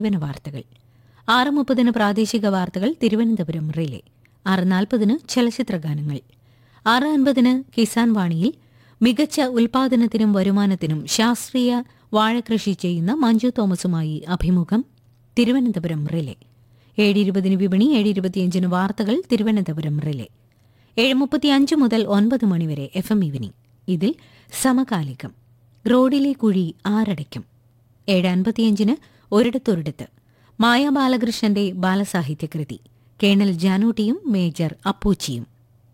സേവന വാർത്തകൾ ആറ് മുപ്പതിന് പ്രാദേശിക വാർത്തകൾ തിരുവനന്തപുരം റിലേ ആറ് നാൽപ്പതിന് ചലച്ചിത്ര ഗാനങ്ങൾ ആറ് അൻപതിന് കിസാൻ വാണിയിൽ മികച്ച ഉൽപാദനത്തിനും വരുമാനത്തിനും ശാസ്ത്രീയ വാഴകൃഷി ചെയ്യുന്ന മഞ്ജു തോമസുമായി അഭിമുഖം തിരുവനന്തപുരം റിലേ ഏഴ് ഇരുപതിന് വിപണി ഏഴ് ഇരുപത്തിയഞ്ചിന് വാർത്തകൾ തിരുവനന്തപുരം റിലേ ഏഴ് മുപ്പത്തിയഞ്ച് മുതൽ ഒൻപത് മണിവരെ എഫ് എം ഈവനിംഗ് ഇതിൽ സമകാലികം റോഡിലെ കുഴി ആരടയ്ക്കും ഏഴ് അൻപത്തിയഞ്ചിന് ഒരിടത്തൊരിടത്ത് മായ ബാലകൃഷ്ണന്റെ ബാലസാഹിത്യകൃതി കേണൽ ജാനൂട്ടിയും മേജർ അപ്പൂച്ചിയും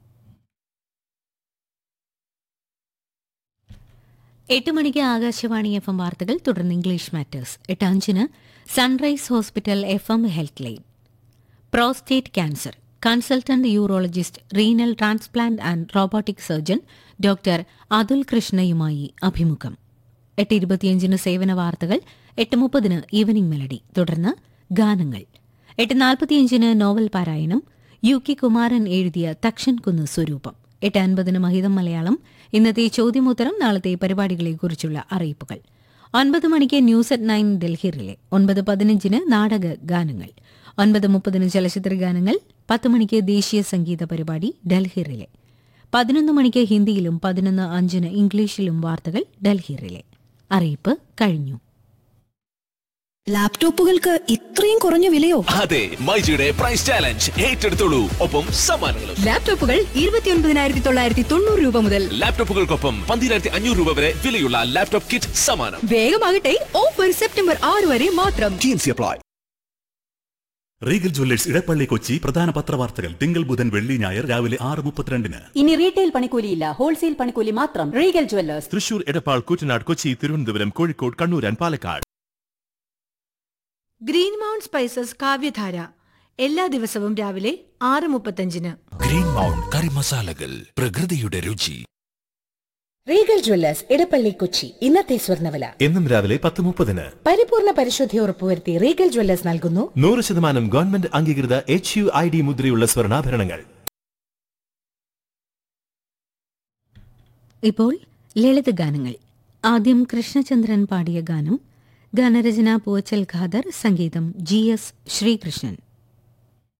എട്ട് മണിക്ക് ആകാശവാണി എഫ് എം വാർത്തകൾ തുടർന്ന് ഇംഗ്ലീഷ് മാറ്റേഴ്സ് എട്ട് അഞ്ചിന് sunrise hospital F M health line prostate cancer consultant urologist renal transplant and robotic surgeon doctor Atul കൃഷ്ണയുമായി അഭിമുഖം എട്ട് ഇരുപത്തിയഞ്ചിന് സേവന വാർത്തകൾ എട്ട് മുപ്പതിന് ഈവനിംഗ് മെലഡി തുടർന്ന് ഗാനങ്ങൾ എട്ട് നാൽപ്പത്തിയഞ്ചിന് നോവൽ പാരായണം യു കെ കുമാരൻ എഴുതിയ തക്ഷൻ കുന്ന് സ്വരൂപം എട്ട് അൻപതിന് മഹിതം മലയാളം ഇന്നത്തെ ചോദ്യമുത്തരം നാളത്തെ പരിപാടികളെക്കുറിച്ചുള്ള അറിയിപ്പുകൾ ഒൻപത് മണിക്ക് news at nine Delhi relay ഒൻപത് പതിനഞ്ചിന് നാടക ഗാനങ്ങൾ ഒൻപത് മുപ്പതിന് ചലച്ചിത്ര ഗാനങ്ങൾ പത്ത് മണിക്ക് ദേശീയ സംഗീത പരിപാടി ഡൽഹി റിലേ പതിനൊന്ന് മണിക്ക് ഹിന്ദിയിലും പതിനൊന്ന് അഞ്ചിന് ഇംഗ്ലീഷിലും വാർത്തകൾ ഡൽഹി റിലേ അറിയിപ്പ് കഴിഞ്ഞു ലാപ്ടോപ്പുകൾക്ക് ഇത്രയും കുറഞ്ഞ വിലയോ അതെ മൈജിയുടെ പ്രൈസ് ചാലഞ്ച് ഏറ്റെടുത്തോളൂ ഒപ്പം സമ്മാനങ്ങളും ലാപ്ടോപ്പുകൾ ഇരുപത്തിയൊൻപതിനായിരത്തി തൊള്ളായിരത്തി തൊണ്ണൂറ് രൂപ മുതൽ ലാപ്ടോപ്പുകൾക്കൊപ്പം പന്തിരായിരത്തി അഞ്ഞൂറ് രൂപ വരെ വിലയുള്ള ലാപ്ടോപ്പ് കിറ്റ് സമ്മാനം വേഗമാകട്ടെ ഓഫർ സെപ്റ്റംബർ ആറ് വരെ മാത്രം T and C apply Regal jewellers Edappally Kochi പ്രധാന പത്രവാർത്തകൾ തിങ്കൾ ബുധൻ വെള്ളി ഞായർ രാവിലെ ആറ് മുപ്പത്തിരണ്ടിന് ഇനി റീറ്റെയിൽ പണിക്കൂലിയില്ല ഹോൾസെയിൽ പണിക്കൂലി മാത്രം Regal jewellers Thrissur Edappal Koottanad Kochi Thiruvananthapuram Kozhikode Kannur and Palakkad green mount spices Kavyadhara എല്ലാ ദിവസവും രാവിലെ ആറ് മുപ്പത്തഞ്ചിന് ഗ്രീൻ മൗണ്ട് കറി മസാലകൾ പ്രകൃതിയുടെ രുചി റീഗൽ ജ്വല്ലേഴ്സ് ഇടപ്പള്ളി കൊച്ചി ഇന്നത്തെ സ്വർണ്ണവില എന്നും രാവിലെ പത്ത് മുപ്പതിന് പരിപൂർണ പരിശുദ്ധി ഉറപ്പുവരുത്തി റീഗൽ ജ്വല്ലേഴ്സ് നൽകുന്നു നൂറ് ശതമാനം ഗവൺമെന്റ് അംഗീകൃത എച്ച് യു ഐ ഡി മുദ്രയുള്ള സ്വർണ്ണാഭരണങ്ങൾ ഇപ്പോൾ ലളിത ഗാനങ്ങൾ ആദ്യം കൃഷ്ണചന്ദ്രൻ പാടിയ ഗാനം ഗാനരചന പൂവച്ചൽ ഖാദർ സംഗീതം ജി എസ് ശ്രീകൃഷ്ണൻ